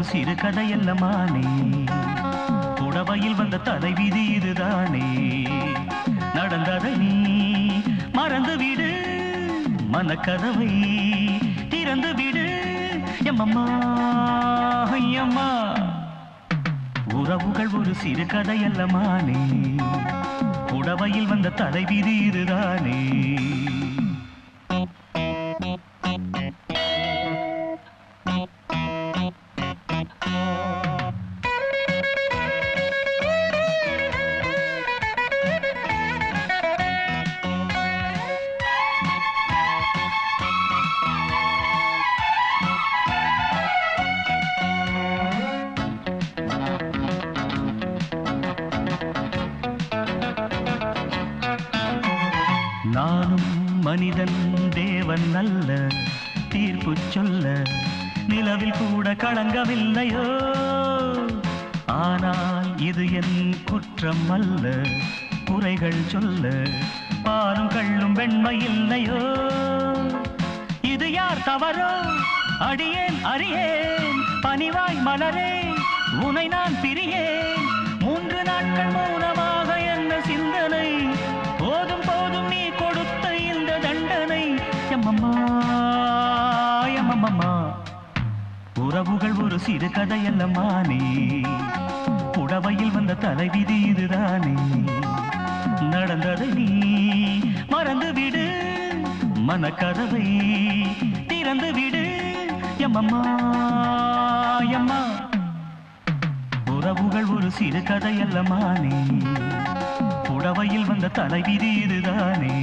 ஒரு சிறு கதையல்லமானே புடவையில் வந்த தலைவிதி இதுதானே நடந்ததை நீ மறந்து விடு மனக்கதவை திறந்து விடு எம்மம்மா ஐயம்மா உறவுகள் ஒரு சிறு கதையல்லமானே புடவையில் வந்த தலைவிதி இதுதானே நானும் மனிதன் தேவன் அல்ல தீர்ப்பு சொல்ல நிலவில் கூட களங்கமில்லையோ ஆனால் இது என் குற்றம் அல்ல குறைகள் சொல்ல பாலும் கள்ளும் வெண்மை இல்லையோ இது யார் தவறோ அடியேன் அறியேன் பனிவாய் மலரே உனை நான் பிரியேன் மூன்று நாட்கள் மௌனமாக என்ன சிந்தனை போதும் போதும் நீ கொடுத்த இந்த தண்டனை எம்மம்மா எம்மம்மா உறவுகள் ஒரு சிறு கதையல்லமானே புடவையில் வந்த தலைவிதி இதுதானே நடந்ததை நீ மறந்து விடு மனக்கதவை திறந்து விடு எம்மம்மா எம்மா உறவுகள் ஒரு சிறு கதையல்லமானே புடவையில் வந்த தலைவிதி இதுதானே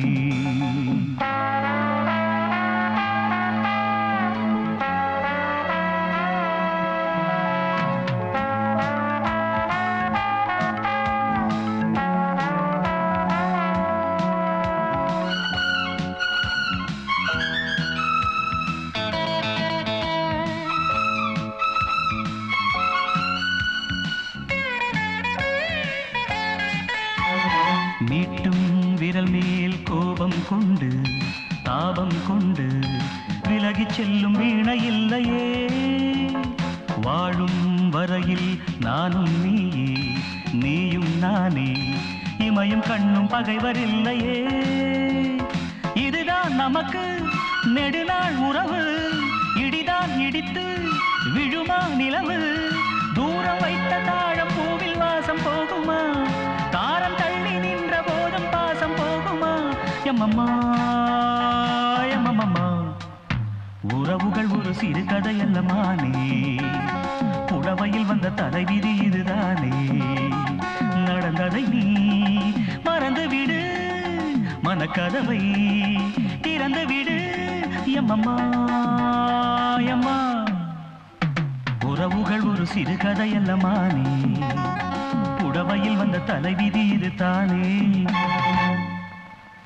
மீட்டும் விரல் மேல் கோபம் கொண்டு தாபம் கொண்டு விலகிச் செல்லும் வீணை இல்லையே வாழும் வரையில் நானும் நீயே நீயும் நானே இமையும் கண்ணும் பகைவர் இல்லையே இதுதான் நமக்கு நெடுநாள் உறவு இடிதான் இடித்து விழுமா நிலவு தூரம் வைத்த தாழம் பூவில் வாசம் போகுமா தாரம் தள்ளி நின்ற போதும் பாசம் போகுமா எம்மம்மா எம்மம்மா உறவுகள் ஒரு சிறு கதையல்லமானே புடவையில் வந்த தலைவிதி இதுதானே நடந்ததை நீ மறந்து விடு மனக்கதவை திறந்து விடு எம்மம்மா எம்மா உறவுகள் ஒரு சிறு கதையல்லமானே புடவையில் வந்த தலைவிதி இது தானே